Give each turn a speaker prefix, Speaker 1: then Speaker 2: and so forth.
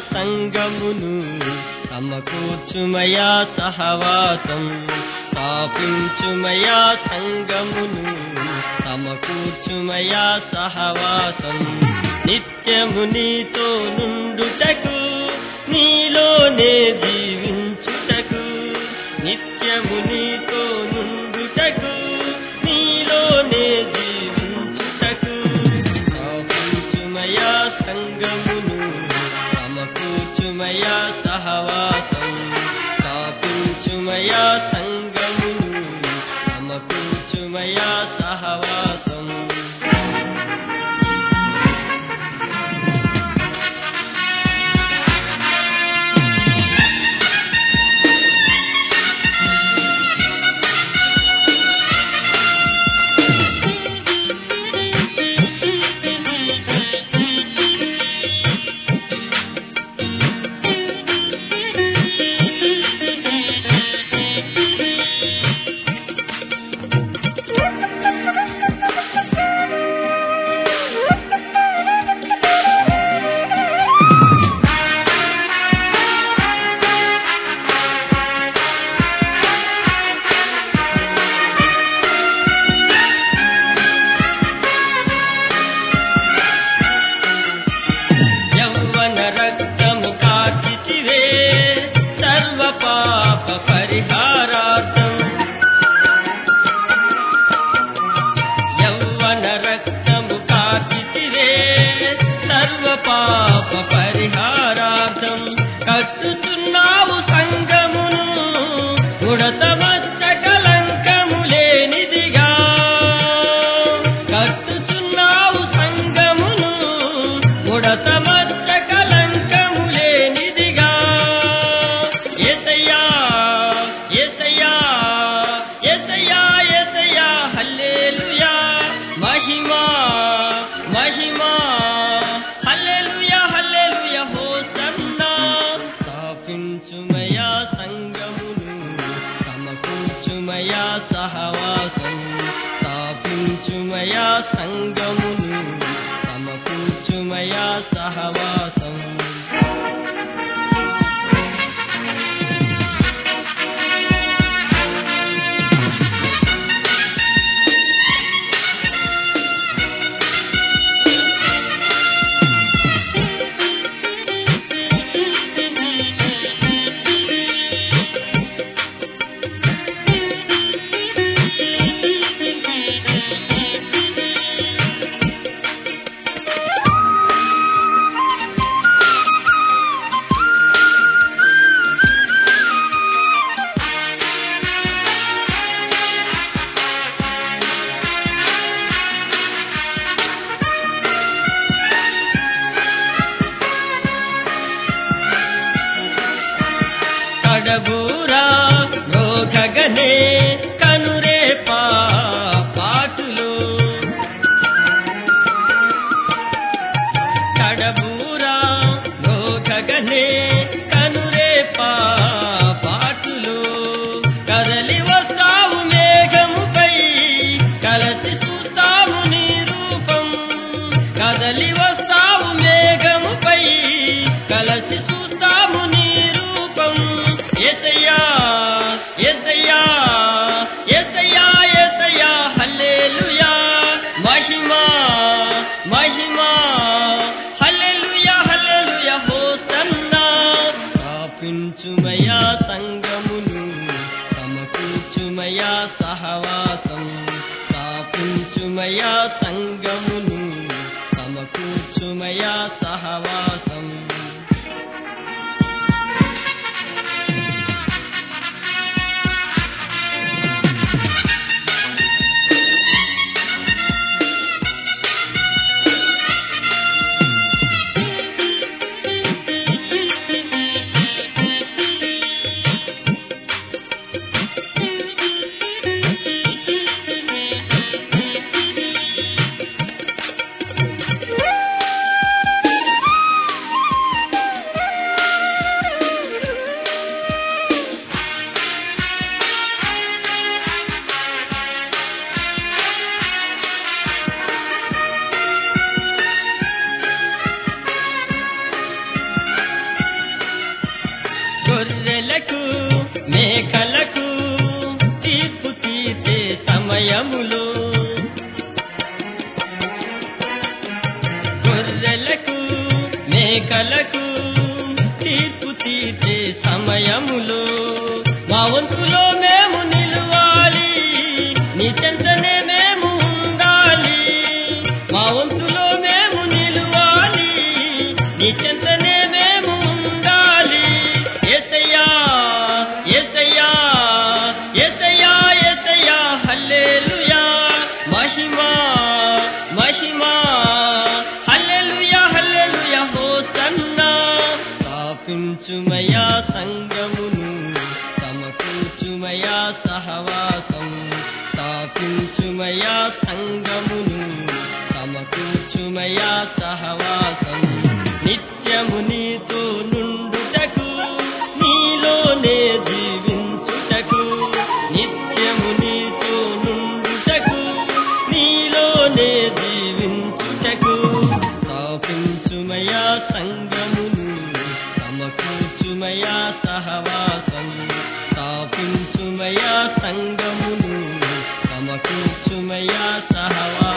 Speaker 1: సంగమును సమకూర్చుమయా సహవాసం స్థాపించుమయా సంగమును సమకూర్చుమయా సహవాసం నిత్యము నీతో నుండుటకు నీలోనే జీవించుటకు నిత్యము నీతో నుండుటకు నీలోనే జీవించుటకు స్థాపించుమయా సంగమును సమకూర్చుమయా సహవాసం స్థాపించుమయా సంగమును సమకూర్చుమయా సహవాసం యౌవన రక్తము కాచితివే సర్వ పాప పరిహారార్థం యౌవన రక్తము కాచితివే సర్వ పాప పరిహారార్థం కట్టుచున్నావు సంగమును ఉడత మచ్చ కలంకము లేనిదిగా కట్టుచున్నావు సంగమును ఉడత మచ్చ కలంకము లేనిదిగా ఎసయ్యా ఎసయ్యా ఎసయ్యా ఎసయ్యా హల్లెలూయా మహిమా మహిమా హల్లెలూయా హల్లెలూయా హోసన్నా స్థాపించుమయా సంగమును సమకూర్చుమయా సహవాసం స్థాపించుమయా సంగమును సమకూర్చుమయా సహవాసం కడబూరా రోగగనే కనురేపా పాటులు కడబూరా రోగగనే కనురేపా పాటులు కదలి వస్తావు మేఘముపై కలసి చూస్తావు నీ రూపం కదలి వస్తావు మేఘముపై కలసి చూస్తాము నీ రూపం ఎసయ్యా ఎసయ్యా ఎసయ్యా ఎసయ్యా హల్లెలూయా మహిమా మహిమా హల్లెలూయా హల్లెలూయా హోసన్నా స్థాపించుమయా సంగమును సమకూర్చుమయా సహవాసం స్థాపించుమయా సంగమును సమకూర్చుమయా సహవాసం సంగమును సమకూర్చుమయా సహవాసం స్థాపించుమయా సంగమును సమకూర్చుమయా సహవాసం నిత్యము నీతో నుండుటకు నీలోనే జీవించుటకు నిత్యము నీతో నుండుటకు నీలోనే జీవించుటకు స్థాపించుమయా సంగమును సమకూర్చుమయా సహవాసం స్థాపించుమయా సంగమును సమకూర్చుమయా సహవాసం